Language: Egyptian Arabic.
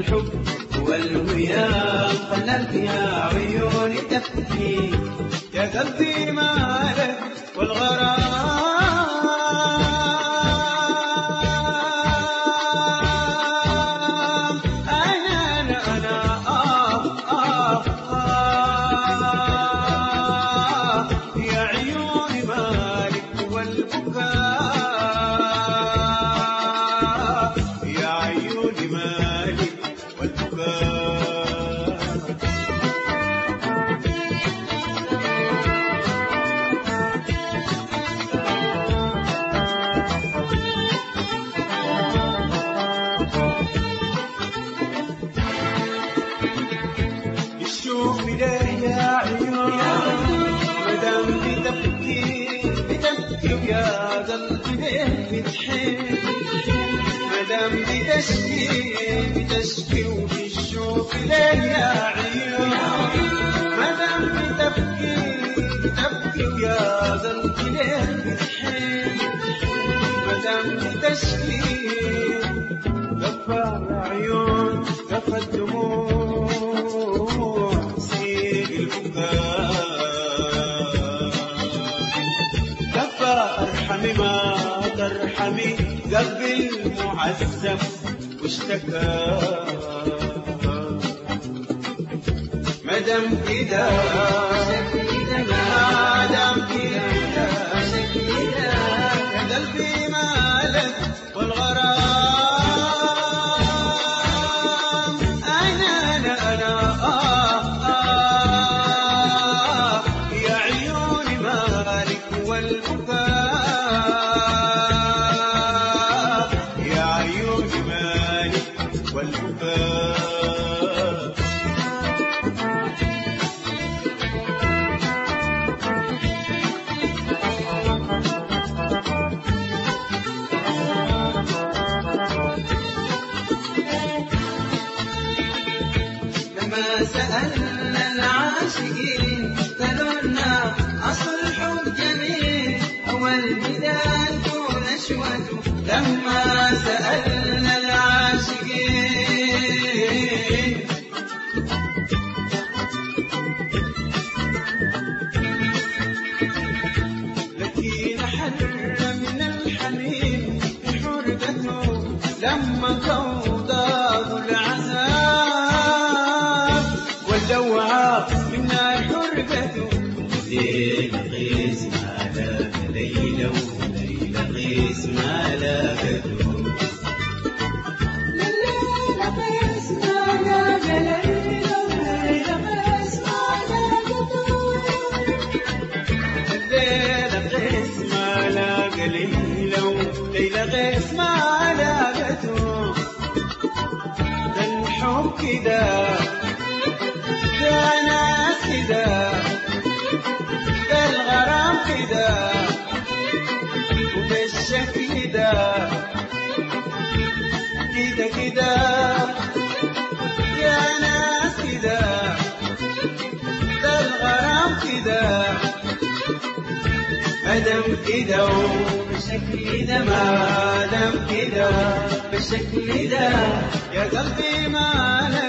الحب والويام خلت يا عيوني تبكي يا قلبي مالك والغرام أنا أنا أنا آه آه آه يا عيوني مالك والبكاء يا عيوني مالك والبكاء الشوق ليه يا عيون مدام بتبكي بتبكي يا قلبي ليه بتحن مدام بتشكي بتشكي وبالشوق ليه يا عيون مدام بتبكي بتبكي يا قلبي ليه بتحن مدام بتشكي قفا يا عيون قفا الدموع سيل البكاء كفى ارحمي ما ترحمي قلبي المعذب واشتكى مدام كده مدام كده يا قلبي مالك والغرام أنا أنا أنا آه آه يا عيوني مالك والبكاء يا عيوني مالك والبكاء لما سألنا العاشقين قالوا لنا أصل الحب جميل أول بدايته نشوته لما سألنا العاشقين لكن حر من الحنين حرقته لما توضاض العذاب والدوعة من حرقته ليلة غيث ما لاك ليلة وليلة غيث ما لاكته الليلة غيث ما لاقى ليلة وليلة غيث ما لاقته ده الحب كده ده ناس كده ده الغرام كده وده الشكل ده كده كده يا ناس كده ده الغرام كده مدام كده وبالشكل ده ما دام كده بالشكل ده يا قلبي ما